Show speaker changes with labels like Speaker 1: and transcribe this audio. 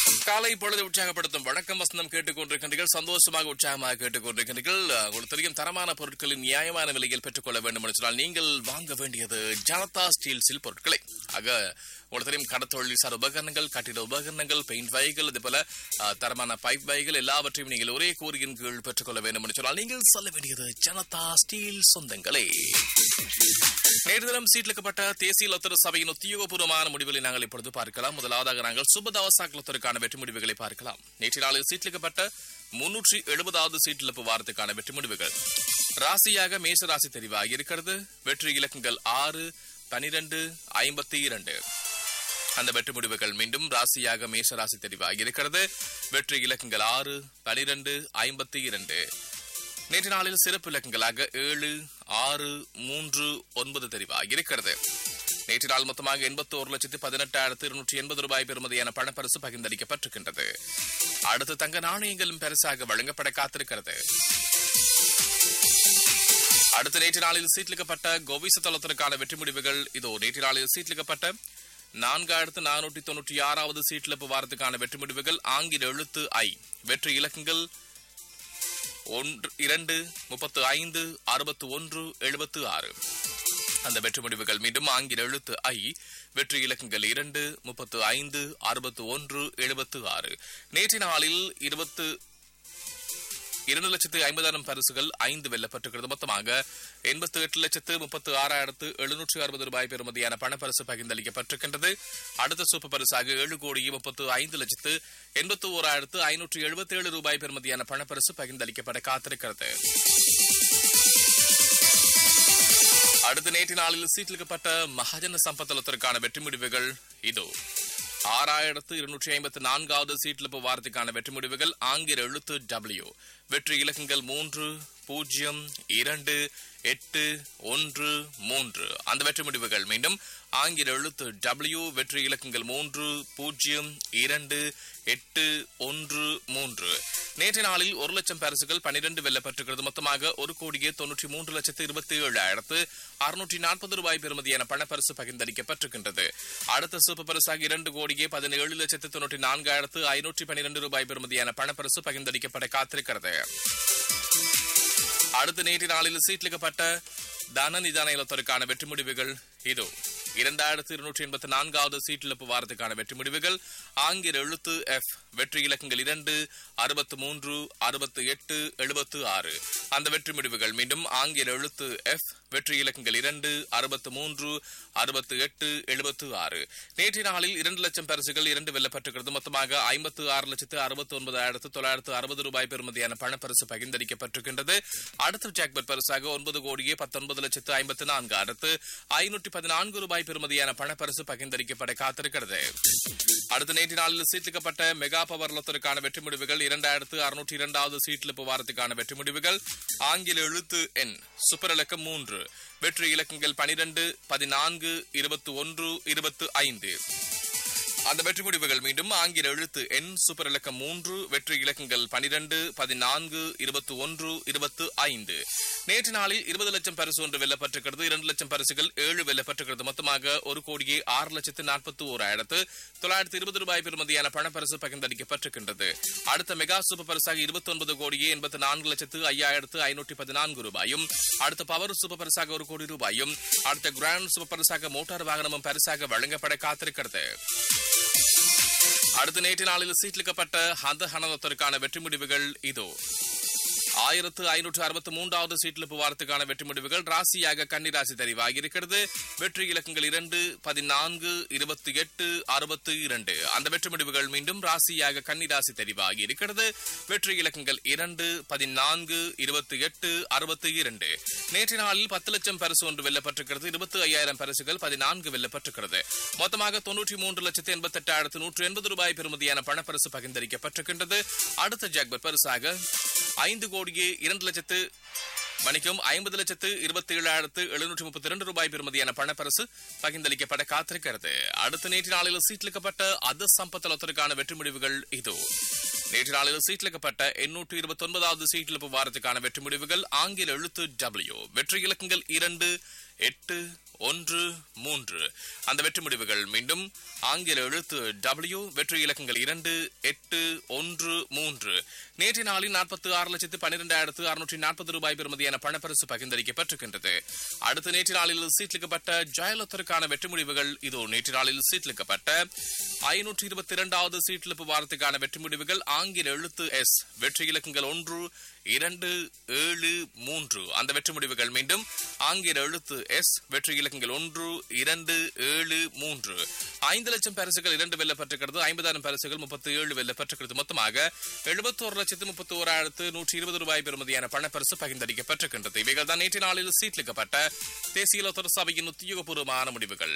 Speaker 1: காலை பொழுது உற்சாகப்படுத்தும் வணக்கம் வசந்தம் கேட்டுக்கொண்டிருக்கின்றீர்கள் சந்தோஷமாக உற்சாகமாக கேட்டுக்கொண்டிருக்கின்றீர்கள் உங்களுக்கு தெரியும் தரமான பொருட்களின் நியாயமான விலையில் பெற்றுக்கொள்ள வேண்டும் என்று சொன்னால் நீங்கள் வாங்க வேண்டியது ஜனதா ஸ்டீல்ஸில் பொருட்களை ஆக உங்களுக்கு தெரியும் கடத்தொழில் சார் உபகரணங்கள் கட்டிட உபகரணங்கள் பெயிண்ட் வகைகள் இதே போல அஹ், தரமான பைப் வகைகள் எல்லாவற்றையும் நீங்கள் ஒரே கூறியின் கீழ் பெற்றுக்கொள்ள வேண்டும் என்று சொன்னால் நீங்கள் சொல்ல வேண்டியது ஜனதா ஸ்டீல் சொந்தங்களே நேற்று தினம் சீட்லிக்கப்பட்ட தேசிய லொத்தர சபையின் உத்தியோகபூர்வமான முடிவுகளை நாங்கள் இப்பொழுது பார்க்கலாம் முதலாவதாக நாங்கள் சுபதவசாக் லொத்தருக்கான வெற்றி முடிவுகளை பார்க்கலாம் நேற்று நாளில் சீட்லிக்கப்பட்ட முன்னூற்றி எழுபதாவது சீட்டிழப்பு வாரத்துக்கான வெற்றி முடிவுகள் ராசியாக மேச ராசி தெரிவாகி இருக்கிறது வெற்றி இலக்கங்கள் ஆறு பனிரெண்டு ஐம்பத்தி இரண்டு அந்த வெற்றி முடிவுகள் மீண்டும் ராசியாக மேஷ ராசி தெரிவாகி இருக்கிறது வெற்றி இலக்கங்கள் ஆறு பனிரெண்டு ஐம்பத்தி இரண்டு நேற்று நாளில் சிறப்பு இலக்கங்களாக ஏழு ஆறு மூன்று ஒன்பது தெரிவாகி இருக்கிறது நேற்று நாள் மொத்தமாக எண்பத்தி ஒரு லட்சத்து பதினெட்டாயிரத்து இருநூற்றி எண்பது ரூபாய் பெறுமதியான பணப்பரிசு பகிர்ந்தளிக்கப்பட்டிருக்கின்றது அடுத்து தங்க நாணயங்களும் பரிசாக வழங்கப்பட காத்திருக்கிறது அடுத்த நேற்று நாளில் சீட்லிக்கப்பட்ட கோவிச தளத்திற்கான வெற்றி முடிவுகள் இதோ நேற்று நாளில் சீட்லிக்கப்பட்ட நான்காயிரத்து நானூற்றி தொன்னூற்றி ஆறாவது சீட்லிப்பு வாரத்துக்கான வெற்றி முடிவுகள் ஆங்கில எழுத்து ஐ வெற்றி இலக்கங்கள் ஒன்று இரண்டு முப்பத்து ஐந்து அறுபத்து ஒன்று எழுபத்து ஆறு அந்த வெற்றி முடிவுகள் மீண்டும் ஆங்கில எழுத்து ஐ வெற்றி இலக்கங்கள் இரண்டு முப்பத்து ஐந்து அறுபத்து ஒன்று எழுபத்து ஆறு நேற்று நாளில் இருபத்து இரண்டு லட்சத்து ஐம்பதாயிரம் பரிசுகள் ஐந்து வெல்லப்பட்டிருக்கிறது மொத்தமாக எண்பத்தி எட்டு லட்சத்து முப்பத்து ஆறாயிரத்து எழுநூற்று அறுபது ரூபாய் பெறுமதியான பணப்பரிசு பகிர்ந்தளிக்கப்பட்டிருக்கின்றது அடுத்த சூப்பர் பரிசாக ஏழு கோடி முப்பத்து ஐந்து லட்சத்து எண்பத்தி ஓராயிரத்து ஐநூற்று எழுபத்தி ஏழு ரூபாய் பெறுமதியான பணப்பரிசு பகிர்ந்தளிக்கப்பட காத்திருக்கிறது அடுத்த நேற்று நாளில் சீட்டிலிக்கப்பட்ட மகாஜன சம்பத்தலத்திற்கான வெற்றி முடிவுகள் இதோ ஆறாயிரத்து இருநூற்றி ஐம்பத்தி நான்காவது சீட்டிலிப்பு வாரத்துக்கான வெற்றி முடிவுகள் ஆங்கில எழுத்து டபிள்யூ வெற்றி இலக்கங்கள் மூன்று பூஜ்ஜியம் இரண்டு எட்டு ஒன்று மூன்று அந்த வெற்றி முடிவுகள் மீண்டும் ஆங்கில எழுத்து டபிள்யூ வெற்றி இலக்கங்கள் மூன்று பூஜ்ஜியம் இரண்டு எட்டு ஒன்று மூன்று நேற்று நாளில் ஒரு லட்சம் பரிசுகள் பனிரெண்டு வெல்லப்பட்டிருக்கிறது மொத்தமாக ஒரு கோடியே தொன்னூற்றி மூன்று லட்சத்து இருபத்தி ஏழாயிரத்து அறுநூற்றி நாற்பது ரூபாய் பெறுமதியான பணப்பரிசு பகிர்ந்தளிக்கப்பட்டிருக்கின்றது அடுத்த சூப்பர் பரிசாக இரண்டு கோடியே பதினேழு லட்சத்து தொன்னூற்றி நான்காயிரத்து ஐநூற்றி பன்னிரண்டு ரூபாய் பெறுமதியான பணப்பரிசு பகிர்ந்தளிக்கப்பட காத்திருக்கிறது அடுத்த நேற்று நாளில் சீட்லிக்கப்பட்ட தன நிதான இலத்திற்கான வெற்றி முடிவுகள் இதோ இரண்டாயிரத்து இருநூற்றி எண்பத்தி நான்காவது சீட்டிழப்பு வாரத்துக்கான வெற்றி முடிவுகள் ஆங்கில எழுத்து எஃப் வெற்றி இலக்கங்கள் இரண்டு அறுபத்து மூன்று அறுபத்து எட்டு எழுபத்து ஆறு அந்த வெற்றி முடிவுகள் மீண்டும் ஆங்கில எழுத்து எஃப் வெற்றி இலக்கங்கள் இரண்டு அறுபத்து மூன்று அறுபத்து எட்டு எழுபத்து ஆறு நேற்று நாளில் இரண்டு லட்சம் பரிசுகள் இரண்டு வெல்லப்பட்டிருக்கிறது மொத்தமாக ஐம்பத்து ஆறு லட்சத்து அறுபத்தி ஒன்பதாயிரத்து தொள்ளாயிரத்து அறுபது ரூபாய் பெறுமதியான பணப்பரிசு பகிர்ந்தளிக்கப்பட்டிருக்கின்றது அடுத்த ஜாக்பட் பரிசாக ஒன்பது கோடியே பத்தொன்பது லட்சத்து ஐம்பத்து நான்காயிரத்து ஐநூற்றி பதினான்கு ரூபாய் பெறுமதியான பணப்பரிசு பகிர்ந்தளிக்கப்பட காத்திருக்கிறது அடுத்த நேற்று நாளில் சீட்டிக்கப்பட்ட மெகா பவர் லொத்தருக்கான வெற்றி முடிவுகள் இரண்டாயிரத்து அறுநூற்றி இரண்டாவது சீட்டிழப்பு வாரத்துக்கான வெற்றி முடிவுகள் ஆங்கில எழுத்து எண் சூப்பர் இலக்கம் மூன்று வெற்றி இலக்கங்கள் பனிரெண்டு பதினான்கு இருபத்தி ஒன்று இருபத்து ஐந்து அந்த வெற்றி முடிவுகள் மீண்டும் ஆங்கில எழுத்து எண் சூப்பர் இலக்கம் மூன்று வெற்றி இலக்கங்கள் பனிரெண்டு பதினான்கு இருபத்தி ஒன்று இருபத்து ஐந்து நேற்று நாளில் இருபது லட்சம் பரிசு ஒன்று வெல்லப்பட்டிருக்கிறது இரண்டு லட்சம் பரிசுகள் ஏழு வெல்லப்பட்டிருக்கிறது மொத்தமாக ஒரு கோடியே ஆறு லட்சத்து நாற்பத்தி ஓராயிரத்து தொள்ளாயிரத்து இருபது ரூபாய் பெறுமதியான பணப்பரிசு பகிர்ந்தளிக்கப்பட்டிருக்கின்றது அடுத்த மெகா சூப்பர் பரிசாக இருபத்தி ஒன்பது கோடியே எண்பத்தி நான்கு லட்சத்து ஐயாயிரத்து ஐநூற்றி பதினான்கு ரூபாயும் அடுத்த பவர் சூப்பர் பரிசாக ஒரு கோடி ரூபாயும் அடுத்த கிராண்ட் சூப்பர் பரிசாக மோட்டார் வாகனமும் பரிசாக வழங்கப்பட காத்திருக்கிறது அடுத்த நேற்று நாளில் சீட்லிக்கப்பட்ட அந்த ஹனதத்திற்கான வெற்றி முடிவுகள் இதோ ஆயிரத்து ஐநூற்று அறுபத்தி மூன்றாவது சீட்டில் வாரத்துக்கான வெற்றி முடிவுகள் ராசியாக கன்னிராசி தெரிவாகி இருக்கிறது வெற்றி இலக்கங்கள் இரண்டு பதினான்கு இருபத்தி எட்டு அறுபத்தி இரண்டு அந்த வெற்றி முடிவுகள் மீண்டும் ராசியாக கன்னிராசி தெரிவாகி இருக்கிறது வெற்றி இலக்கங்கள் இரண்டு பதினான்கு இருபத்தி எட்டு அறுபத்தி இரண்டு நேற்று நாளில் பத்து லட்சம் பரிசு ஒன்று வெல்லப்பட்டிருக்கிறது இருபத்தி ஐயாயிரம் பரிசுகள் பதினான்கு வெல்லப்பட்டிருக்கிறது மொத்தமாக தொன்னூற்றி மூன்று லட்சத்து எண்பத்தி எட்டாயிரத்து நூற்று எண்பது ரூபாய் பெறுமதியான பணப்பரிசு பகிர்ந்தளிக்கப்பட்டிருக்கின்றது அடுத்த ஜாக்பர் பரிசாக ஐந்து கோடியே இரண்டு லட்சத்து மணிக்கும் ஐம்பது லட்சத்து இருபத்தி ஏழாயிரத்து எழுநூற்றி முப்பத்தி இரண்டு ரூபாய் பெறுமதியான பணப்பரிசு பகிர்ந்தளிக்கப்பட காத்திருக்கிறது அடுத்த நேற்று நாளில் சீட்டிலிக்கப்பட்ட அது சம்பத்தலத்திற்கான வெற்றி முடிவுகள் இதோ நேற்று நாளில் சீட்டிலிக்கப்பட்ட எண்ணூற்று இருபத்தி ஒன்பதாவது சீட்டிழப்பு வாரத்துக்கான வெற்றி முடிவுகள் ஆங்கில எழுத்து டபிள்யூ வெற்றி இலக்கங்கள் இரண்டு எட்டு ஒன்று மூன்று அந்த வெற்றி முடிவுகள் மீண்டும் ஆங்கில எழுத்து டபிள்யூ வெற்றி இலக்கங்கள் இரண்டு எட்டு ஒன்று மூன்று நேற்று நாளில் நாற்பத்தி ஆறு லட்சத்து பன்னிரெண்டாயிரத்து அறுநூற்றி நாற்பது ரூபாய் பெறுமதியான பணப்பரிசு பகிர்ந்தளிக்கப்பட்டிருக்கின்றது அடுத்த நேற்று நாளில் சீட்லிக்கப்பட்ட ஜெயலலிதருக்கான வெற்றி முடிவுகள் இதோ நேற்று நாளில் சீட்லிக்கப்பட்ட ஐநூற்றி இருபத்தி இரண்டாவது சீட்டிழப்பு வாரத்துக்கான வெற்றி முடிவுகள் ஆங்கில எழுத்து எஸ் வெற்றி இலக்கங்கள் ஒன்று இரண்டு ஏழு மூன்று அந்த வெற்றி முடிவுகள் மீண்டும் ஆங்கில எழுத்து எஸ் வெற்றி இலக்கங்கள் ஒன்று இரண்டு ஏழு மூன்று ஐந்து லட்சம் பரிசுகள் இரண்டு வெல்லப்பட்டிருக்கிறது ஐம்பதாயிரம் பரிசுகள் முப்பத்தி ஏழு வெல்லப்பட்டிருக்கிறது மொத்தமாக எழுபத்தோரு லட்சத்து முப்பத்தி ஓராயிரத்து நூற்றி இருபது ரூபாய் பெறுமதியான பணப்பரிசு பகிர்ந்தளிக்கப்பட்டிருக்கின்றது இவைகள் தான் நேற்று நாளில் சீட்லிக்கப்பட்ட தேசிய லோத்தர் சபையின் உத்தியோகபூர்வமான முடிவுகள்